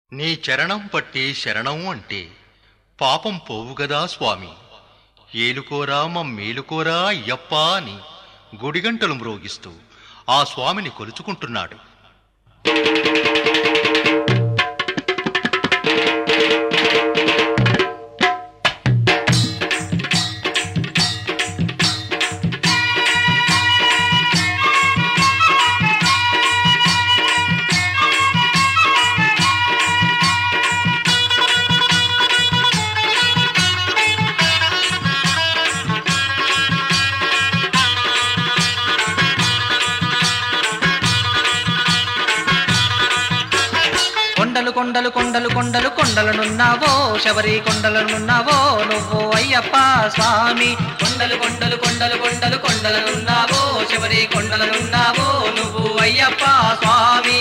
నీ చరణం పట్టి శరణం అంటే పాపం పోవుగదా స్వామి ఏలుకోరా మమ్మేలుకోరా అయ్యప్పా అని గుడిగంటలు మ్రోగిస్తూ ఆ స్వామిని కొలుచుకుంటున్నాడు కొండలు కొండలు కొండలు కొండలు కొండలనున్నావో శబరి కొండలనున్నావో నువ్వు అయ్యప్ప స్వామి కొండలు కొండలు కొండలు కొండలు కొండలనున్నావో శబరి కొండలనున్నావో నువ్వు అయ్యప్ప స్వామి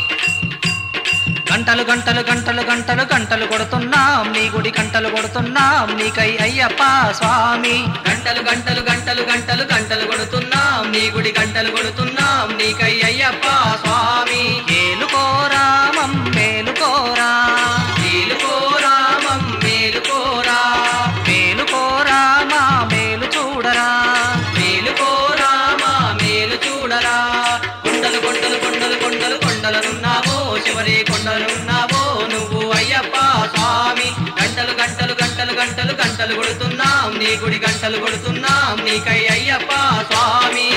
గంటలు గంటలు గంటలు గంటలు గంటలు కొడుతున్నాం నీ గుడి గంటలు కొడుతున్నాం నీకై అయ్యప్ప స్వామి గంటలు గంటలు గంటలు గంటలు గంటలు కొడుతున్నాం నీ గుడి గంటలు కొడుతున్నాం నీకై అయ్యప్ప స్వామి ఏలుకోరా మమ్మేలుకోరా ఏలుకోరా మమ్మేలుకోరా మేలుకోరా మా మేలు చూడరా మేలుకోరా మా మేలు చూడరా కొండలు కొండలు కొండలు కొండలు కొండలనున్నావో చివరి కొండలనున్నావో నువ్వు అయ్యప్ప స్వామి గంటలు గంటలు గంటలు గంటలు గంటలు కొడుతున్నాం నీ గుడి గంటలు కొడుతున్నాం నీకై అయ్యప్ప స్వామి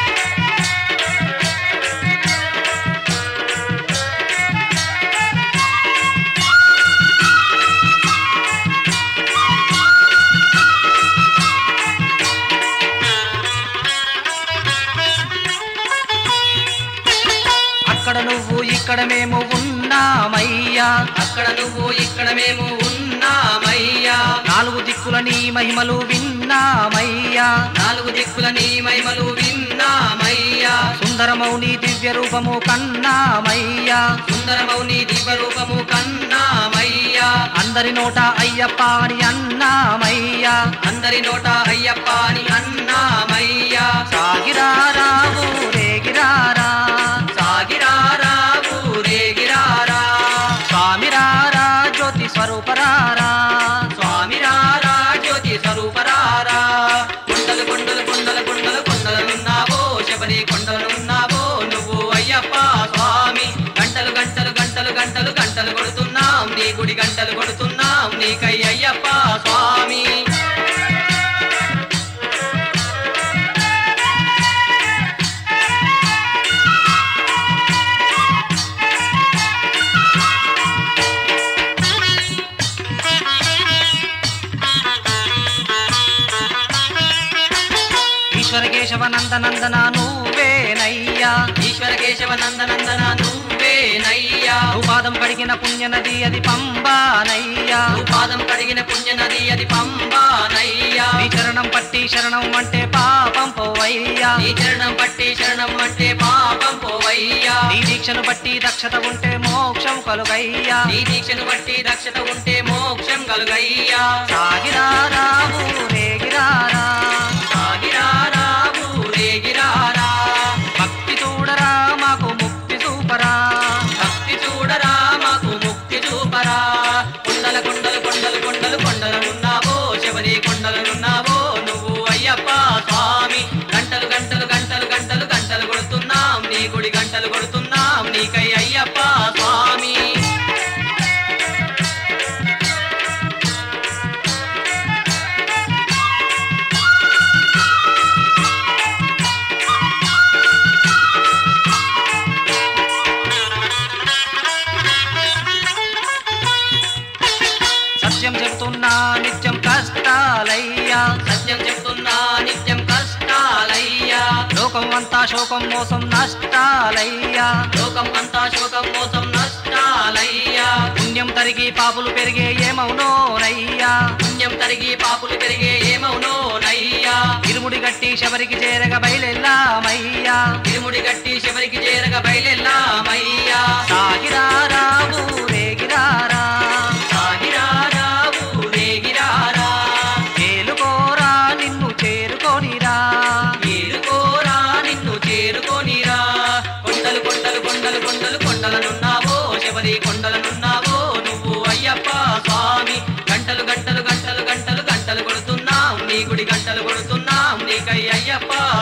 అక్కడ నువ్వు ఇక్కడ మేము ఉన్నామయ్యా అక్కడ నువ్వు ఇక్కడ మేము ఉన్నామయ్యా నాలుగు దిక్కుల నీ మహిమలు విన్నామయ్యా నాలుగు దిక్కుల నీ మహిమలు విన్నామయ్యా సుందరమౌ నీ దివ్య రూపము కన్నామయ్యా సుందరమౌ నీ దివ్య రూపము కన్నామయ్యా అందరి నోట అయ్యప్ప అని అన్నామయ్యా అందరి నోట అయ్యప్ప అని అన్నామయ్యా సాగిరారా ఊరేగిరారా సాగిరారా ఊరేగిరారా స్వామిరారా జ్యోతి స్వరూపరారా స్వామిరారా జ్యోతి స్వరూపరారా కొండలు కొండలు కొండలు కొండలు కొండలనున్నావో శబరి కొండలనున్నావో నువ్వు అయ్యప్ప స్వామి గంటలు గంటలు గంటలు గంటలు గంటలు కొడుతున్నాం నీ గుడి గంటలు కొడుతున్నాం నీకై అయ్యప్ప స్వామి ఈశ్వర కేశవ నందనందన నువ్వేనయ్యా ఈశ్వర కేశవ నందనందన నువ్వేనయ్యా పాదం కడిగిన పుణ్య నది అది పంబానయ్యా పాదం కడిగిన పుణ్య నది అది పంబానయ్యా నీ చరణం పట్టి శరణం అంటే పాపం పోవయ్యా నీ చరణం పట్టి శరణం అంటే పాపం పోవయ్యా నీ దీక్షను బట్టి దక్షత ఉంటే మోక్షం కలుగయ్యా నీ దీక్షను బట్టి దక్షత ఉంటే మోక్షం కలుగయ్యా సాగిరారా ఊరేగిరారా సాగిరారా ఊరేగిరారా భక్తి చూడరా మాకు ముక్తి చూపరా భక్తి చూడరా మాకు ముక్తి చూపరా కొండల కొండలు కొండలు కొండలు కొండలనున్నావో శబరి కొండలనున్నావో నువ్వు అయ్యప్ప స్వామి గంటలు గంటలు గంటలు గంటలు గంటలు కొడుతున్నాం నీ గుడి గంటలు కొడుతున్నాం నీకై అయ్యప్ప స్వామి సత్యం చెబుతున్నా నిత్యం కష్టాలయ్యా సత్యం చెబుతున్నా నిత్యం కష్టాలయ్యా లోకం అంతా శోకం మోసం నష్టాలయ్యా లోకం అంతా శోకం మోసం నష్టాలయ్యా పుణ్యం తరిగి పాపులు పెరిగే ఏమవునోనయ్యా పుణ్యం తరిగి పాపులు పెరిగే ఏమవునోనయ్యా ఇరుముడి గట్టి శబరికి చేరగ బయలెల్లామయ్యా ఇరుముడి గట్టి శబరికి చేరగ బయలెల్లామయ్యా సాగిరారా ఊరేగిరారా సాగిరారా ఊరేగిరారా ఏలుకోరా నిన్ను చేరుకోనిరా ఏలుకోరా నిన్ను చేరుకోనిరా కొండలు కొండలు కొండలు కొండలు కొండలనున్నావో శబరి కొండలనున్నావో నీకై అయ్యప్ప